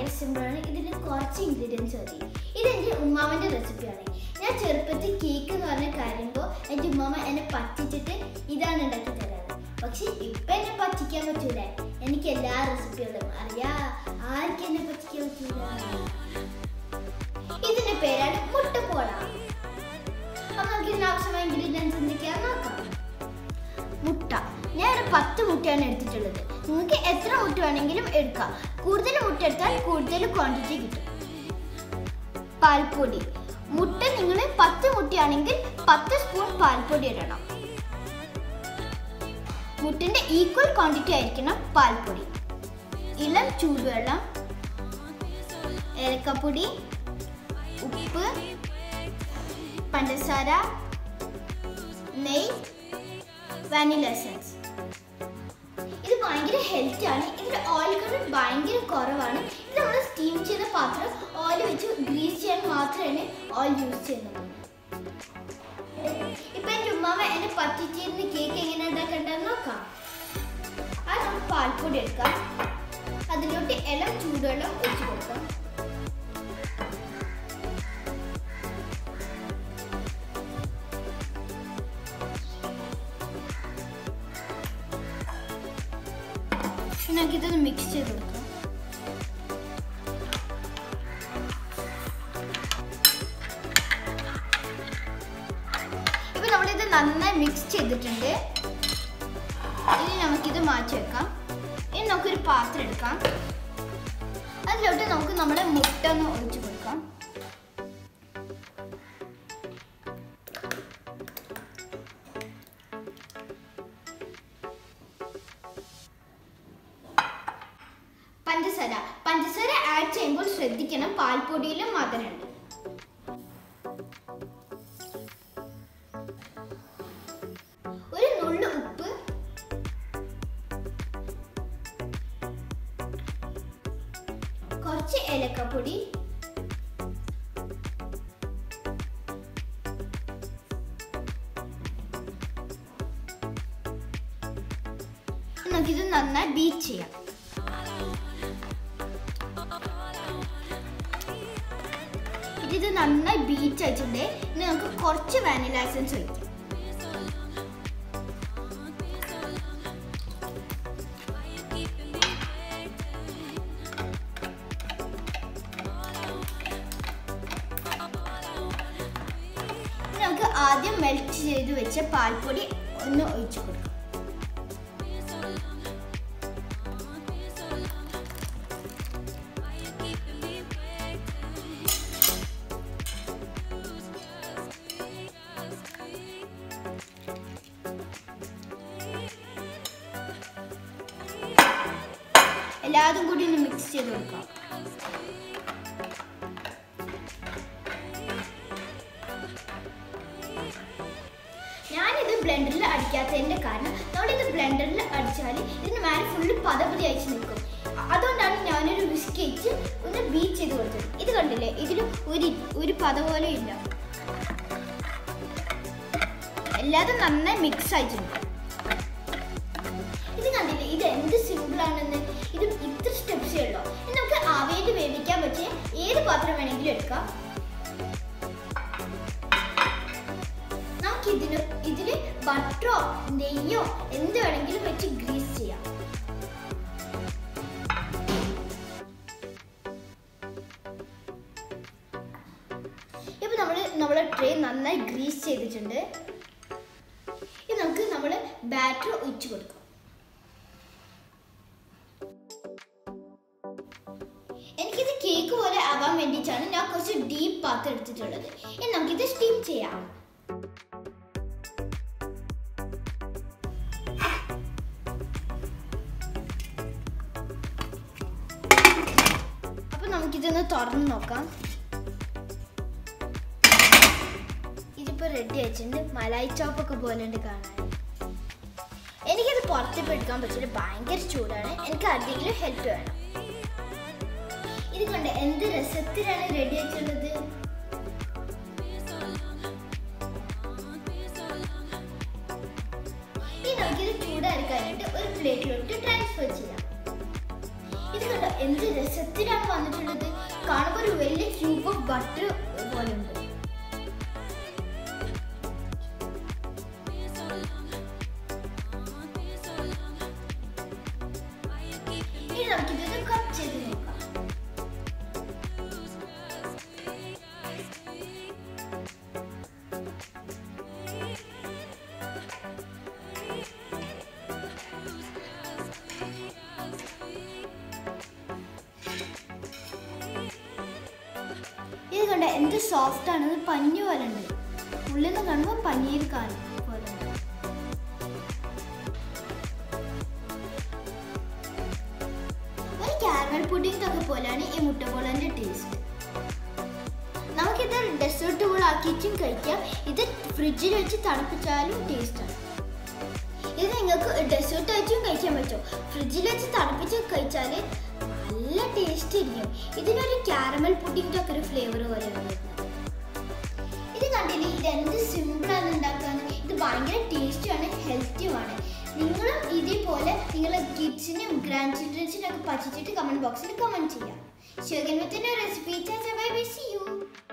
സിമ്പിളാണ് ഇതിന് കുറച്ച് ഇൻഗ്രീഡിയൻസ് മതി ഇതെൻ്റെ ഉമ്മാമൻ്റെ റെസിപ്പിയാണ് ഞാൻ ചെറുപ്പത്തിൽ കേക്ക് എന്ന് പറഞ്ഞ കാര്യമ്പോൾ എൻ്റെ ഉമ്മാമ എന്നെ പറ്റിച്ചിട്ട് ഇതാണ് ഉണ്ടാക്കി തരാറ് പക്ഷെ ഇപ്പം എന്നെ പറ്റിക്കാൻ പറ്റൂല എനിക്ക് എല്ലാ റെസിപ്പികളും അറിയാ ആർക്കും എന്നെ പറ്റിക്കാൻ പറ്റൂല ഇതിന്റെ പേരാണ് മുട്ടപ്പോള അപ്പൊ നമുക്ക് ഇതിന് ആവശ്യമായ ഇൻഗ്രീഡിയൻസ് എന്തൊക്കെയാന്ന് നോക്കാം മുട്ട ഞാൻ ഒരു പത്ത് മുട്ടയാണ് എടുത്തിട്ടുള്ളത് നിങ്ങൾക്ക് എത്ര മുട്ട വേണമെങ്കിലും എടുക്കാം കൂടുതൽ മുട്ട എടുത്താൽ കൂടുതൽ ക്വാണ്ടിറ്റി കിട്ടും പാൽപ്പൊടി മുട്ട നിങ്ങൾ പത്ത് മുട്ടയാണെങ്കിൽ പത്ത് സ്പൂൺ പാൽപ്പൊടി ഇടണം മുട്ടിന്റെ ഈക്വൽ ക്വാണ്ടിറ്റി ആയിരിക്കണം പാൽപ്പൊടി ഇളം ചൂടുവെള്ളം ഏലക്കപ്പൊടി ഉപ്പ് പഞ്ചസാര നെയ് വാനില എസൻസ് ഇത് ഭയങ്കര ഹെൽത്തി ആണ് ഇതിന്റെ ഓയിൽ കണ്ടന്റ് ഭയങ്കര കുറവാണ് ഇത് നമ്മൾ സ്റ്റീം ചെയ്ത പാത്രം ഓയിൽ വെച്ച് ഗ്രീസ് ചെയ്യാൻ മാത്രമാണ് ഓയിൽ യൂസ് ചെയ്യുന്നത് ഇപ്പൊ എന്റെ ഉമ്മാമ എന്നെ പറ്റിച്ചിരുന്ന കേക്ക് എങ്ങനെ ഉണ്ടാക്കണ്ടെന്ന് നോക്കാം അത് നമുക്ക് പാൽപ്പൊടി എടുക്കാം അതിലോട്ട് ഇളം ചൂടുവെള്ളം ഒഴിച്ചു കൊടുക്കാം ഇനി നമുക്കിതൊന്ന് മിക്സ് ചെയ്ത് കൊടുക്കാം ഇപ്പൊ നമ്മളിത് നന്നായി മിക്സ് ചെയ്തിട്ടുണ്ട് ഇനി നമുക്കിത് മാറ്റി വെക്കാം ഇനി നമുക്കൊരു പാത്രം എടുക്കാം അതിലോട്ട് നമുക്ക് നമ്മുടെ മുട്ട ഒന്ന് ഒഴിച്ചു കൊടുക്കാം പഞ്ചസാര പഞ്ചസാര ആഡ് ചെയ്യുമ്പോൾ ശ്രദ്ധിക്കണം പാൽപ്പൊടിയിലും മധുരമുണ്ട് ഒരു നുള്ളു ഉപ്പ് കുറച്ച് ഏലക്കപ്പൊടി നമുക്കിത് നന്നായി ബീറ്റ് ചെയ്യാം ഇത് നന്നായി ബീറ്റ് ആയിട്ടുണ്ട് ഇനി നമുക്ക് കുറച്ച് വാനില എസൻസ് ഒഴിക്കാം ഇനി നമുക്ക് ആദ്യം മെൽറ്റ് ചെയ്ത് വെച്ച പാൽപ്പൊടി ഒന്ന് ഒഴിച്ചു കൊടുക്കാം എല്ലാതും കൂടി ഒന്ന് മിക്സ് ചെയ്ത് കൊടുക്കാം ഞാനിത് ബ്ലെൻഡറിൽ അടിക്കാത്തതിന്റെ കാരണം നമ്മളിത് ബ്ലെൻഡറിൽ അടിച്ചാൽ ഇതിന് മേലെ ഫുള്ള് പതപതി അയച്ച് നിൽക്കും അതുകൊണ്ടാണ് ഞാനൊരു വിസ്ക് വെച്ച് ഒന്ന് ബീറ്റ് ചെയ്ത് കൊടുത്തത് ഇത് കണ്ടില്ലേ ഇതിൽ ഒരു ഒരു പത പോലെ ഇല്ല എല്ലാതും നന്നായി മിക്സ് ആയിട്ടുണ്ട് ഇത് കണ്ടില്ലേ ഇത് എന്ത് സിമ്പിൾ ആണെന്ന് ഇത് ഇത്ര സ്റ്റെപ്സേ ഉള്ളൂ ഇനി നമുക്ക് ആവിയിൽ വേവിക്കാൻ പറ്റിയ ഏത് പാത്രം വേണമെങ്കിലും എടുക്കാം നമുക്ക് ഇതിന് ഇതില് ബട്ടറോ നെയ്യോ എന്ത് വേണമെങ്കിലും വെച്ച് ഗ്രീസ് ചെയ്യാം ഇപ്പൊ നമ്മള് നമ്മുടെ ട്രേ നന്നായി ഗ്രീസ് ചെയ്തിട്ടുണ്ട് ഇനി നമുക്ക് നമ്മൾ ബാറ്റർ ഒഴിച്ചു കൊടുക്കാം എനിക്കിത് കേക്ക് പോലെ ആവാൻ വേണ്ടിയിട്ടാണ് ഞാൻ കുറച്ച് ഡീപ്പ് പാത്രം എടുത്തിട്ടുള്ളത് ഇനി നമുക്കിത് സ്റ്റീം ചെയ്യാം അപ്പൊ നമുക്കിതൊന്ന് തുറന്ന് നോക്കാം ഇതിപ്പോ റെഡി ആയിട്ടുണ്ട് മലായി ചോപ്പൊക്കെ പോലെ ഉണ്ട് കാണാൻ എനിക്കത് പുറത്തിപ്പോ എടുക്കാൻ പറ്റില്ല ഭയങ്കര ചൂടാണ് എനിക്ക് ആരുടെയെങ്കിലും ഹെൽപ്പ് വേണം ഇത് കണ്ട് എന്ത് രസത്തിലാണ് റെഡി ആയിട്ടുള്ളത് ഇനി നമുക്കിത് ചൂടാറിക്കാനായിട്ട് ഒരു പ്ലേറ്റിലോട്ട് ട്രാൻസ്ഫർ ചെയ്യാം ഇത് കണ്ടോ എന്ത് രസത്തിലാണ് വന്നിട്ടുള്ളത് കാണുമ്പോൾ ഒരു വലിയ ക്യൂബ് ഓഫ് ബട്ടർ പോലെ ഉണ്ട് ഇനി നമുക്കിത് കട്ട് ചെയ്ത് നോക്കാം ഇത് കണ്ട എന്ത് സോഫ്റ്റ് ആണ് ഇത് പഞ്ഞു പോലെ ഉണ്ട് ഉള്ളിൽ നിന്ന് കാണുമ്പോൾ പനീർ കാണും പോലെ ഉണ്ട് ഒരു കാരമൽ പുഡിംഗ് ഒക്കെ പോലെയാണ് ഈ മുട്ടബോളന്റെ ടേസ്റ്റ് നമുക്കിത് ഡെസേർട്ട് പോലെ ആക്കിയിട്ടും കഴിക്കാം ഇത് ഫ്രിഡ്ജിൽ വെച്ച് തണുപ്പിച്ചാലും ടേസ്റ്റാണ് ഇത് നിങ്ങൾക്ക് ഡെസേർട്ട് ആയിട്ടും കഴിക്കാൻ പറ്റും ഫ്രിഡ്ജിൽ വെച്ച് തണുപ്പിച്ച് കഴിച്ചാൽ നല്ല ടേസ്റ്റ് ഇരിക്കും ഇതിനൊരു കാരമൽ പുഡിംഗ് ഒക്കെ ഒരു ഫ്ലേവർ പോലെയാണ് വരുന്നത് ഇത് കണ്ടില്ലേ ഇത് എന്ത് സിമ്പിളാണ് ഉണ്ടാക്കാൻ ഇത് ഭയങ്കര ടേസ്റ്റിയാണ് ഹെൽത്തിയുമാണ് നിങ്ങളും ഇതേപോലെ നിങ്ങളെ കിഡ്സിനും ഗ്രാൻഡ് ചിൽഡ്രൻസിനും ഒക്കെ പറ്റിച്ചിട്ട് കമന്റ് ബോക്സിൽ കമന്റ് ചെയ്യാം ഷുഗൻ വിത്തിന്റെ recipe bye bye see U